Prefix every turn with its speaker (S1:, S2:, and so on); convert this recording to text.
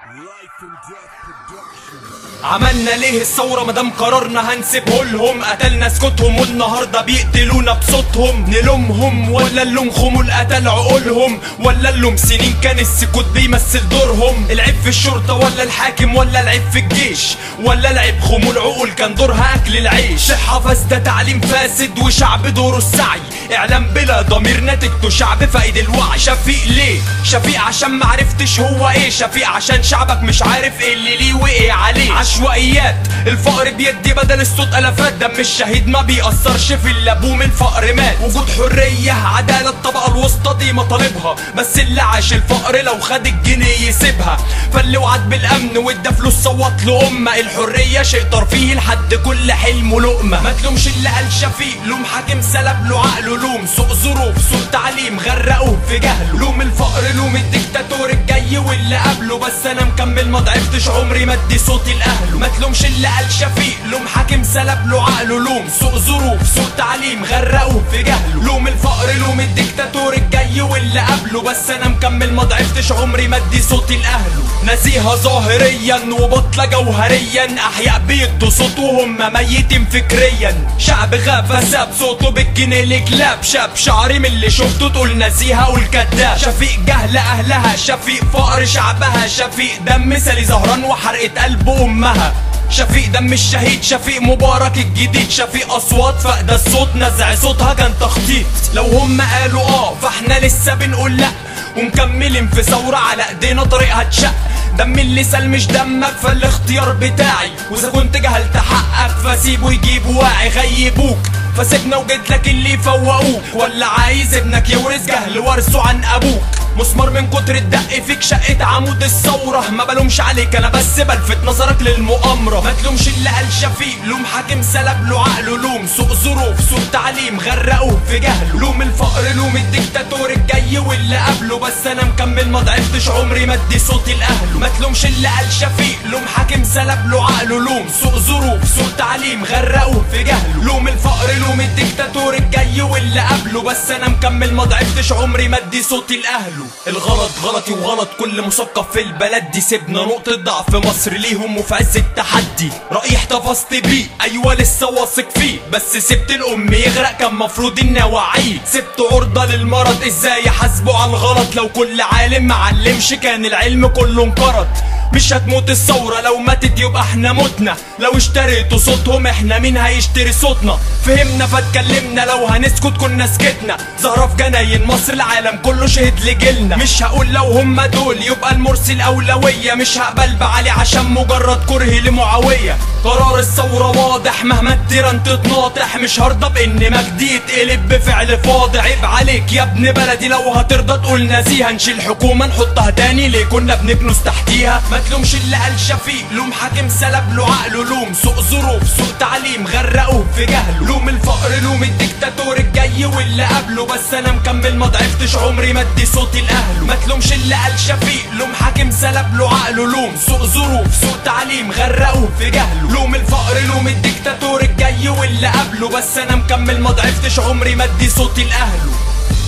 S1: Life and Death Production.
S2: عملنا ليه الثورة مدام قررنا هنسيبه لهم قتلنا سكوتهم والنهاردة بيقتلونا بصوتهم نلومهم ولا اللوم خمول قتل عقولهم ولا اللوم سنين كان السكوت بيمثل دورهم العيب في الشرطة ولا الحاكم ولا العيب في الجيش ولا العيب خمول عقول كان دورها أكل العيش صحة فاسدة تعليم فاسد وشعب دوره السعي إعلام بلا ضمير نتيجته شعب فاقد الوعي شفيق ليه شفيق عشان معرفتش هو ايه شفيق عشان شعبك مش عارف ايه اللي ليه وايه عليه عشوائيات الفقر بيدي بدل الصوت الافات دم الشهيد ما بيأثرش في اللي ابوه من الفقر مات وجود حرية عدالة الطبقة الوسطى دي مطالبها بس اللي عاش الفقر لو خد الجنيه يسيبها فاللي وعد بالامن وادى فلوس صوت لأمة الحرية شيء ترفيهي لحد كل حلم لقمة ما تلومش اللي قال شفيق لوم حاكم سلب له عقله لوم سوء ظروف سوء تعليم غرقوه في جهله لوم الفقر لوم الدكتاتور الجاي واللي قبله بس انا مكمل ما ضعفتش عمري ما ادي صوتي لاهله ما تلومش اللي قال شفيق لوم حاكم سلب له عقله لوم سوء ظروف سوء تعليم غرقوه في جهله لوم الفقر لوم الدكتاتور الجاي واللي قبله بس انا مكمل ما ضعفتش عمري ما ادي صوتي لاهله نزيهة ظاهريا وبطلة جوهريا احياء بيدوا صوتهم ميتين فكريا شعب غاب ساب صوته بالجنيه الكلاب شاب شعري من اللي شفته تقول نزيهة قول كداب شفيق جهل اهلها شفيق فقر شعبها شفيق دم مثالي زهران وحرقة قلب امها شفيق دم الشهيد شفيق مبارك الجديد شفيق اصوات فاقدة الصوت نزع صوتها كان تخطيط لو هم قالوا اه فاحنا لسه بنقول لا ومكملين في ثورة على ايدينا طريقها اتشق دم اللسان مش دمك فالاختيار بتاعي واذا كنت جهلت حقك فسيبه يجيب واعي غيبوك فسيبنا وجيت لك اللي يفوقوك ولا عايز ابنك يورث جهل ورثه عن ابوك مسمار من كتر الدق فيك شقة عمود الثورة ما بلومش عليك انا بس بلفت نظرك للمؤامرة ما تلومش اللي قال شفيق لوم حاكم سلب له عقله لوم سوء ظروف سوء تعليم غرقوه في جهله لوم الفقر لوم الدكتاتور الجاي واللي قبله بس انا مكمل ما ضعفتش عمري ما ادي صوتي لاهله ما تلومش اللي قال شفيق لوم حاكم سلب له عقله لوم سوء ظروف سوء تعليم غرقوه في جهله لوم الفقر لوم الدكتاتور الجاي واللي قبله بس انا مكمل ما ضعفتش عمري ما ادي صوتي لاهله الغلط غلطي وغلط كل مثقف في البلد دي سيبنا نقطة ضعف مصر ليهم وفي عز التحدي رأيي احتفظت بيه ايوه لسه واثق فيه بس سبت الام يغرق كان مفروض اني اوعيه سبت عرضة للمرض ازاي احاسبه على الغلط لو كل عالم معلمش كان العلم كله انقرض مش هتموت الثورة لو ماتت يبقى احنا متنا لو اشتريتوا صوتهم احنا مين هيشتري صوتنا فهمنا فاتكلمنا لو هنسكت كنا سكتنا زهرة في جناين مصر العالم كله شهد لجيلنا مش هقول لو هم دول يبقى المرسي الأولوية مش هقبل بعلي عشان مجرد كره لمعاوية قرار الثورة واضح مهما التيران تتناطح مش هرضى بان مجدي يتقلب بفعل فاضح عيب عليك يا ابن بلدي لو هترضى تقول نزيهة نشيل حكومة نحطها تاني ليه كنا بنكنس تحتيها ما تلومش اللي قال شفيق لوم حاكم سلب له عقله لوم سوء ظروف سوء تعليم غرقوه في جهله لوم الفقر لوم الدكتاتور الجاي واللي قبله بس انا مكمل ما ضعفتش عمري ما ادي صوتي لاهله ما تلومش اللي قال شفيق لوم حاكم سلب له عقله لوم سوء ظروف سوء تعليم غرقوه في جهله لوم الفقر لوم الدكتاتور الجاي واللي قبله بس انا مكمل ما ضعفتش عمري ما ادي صوتي لاهله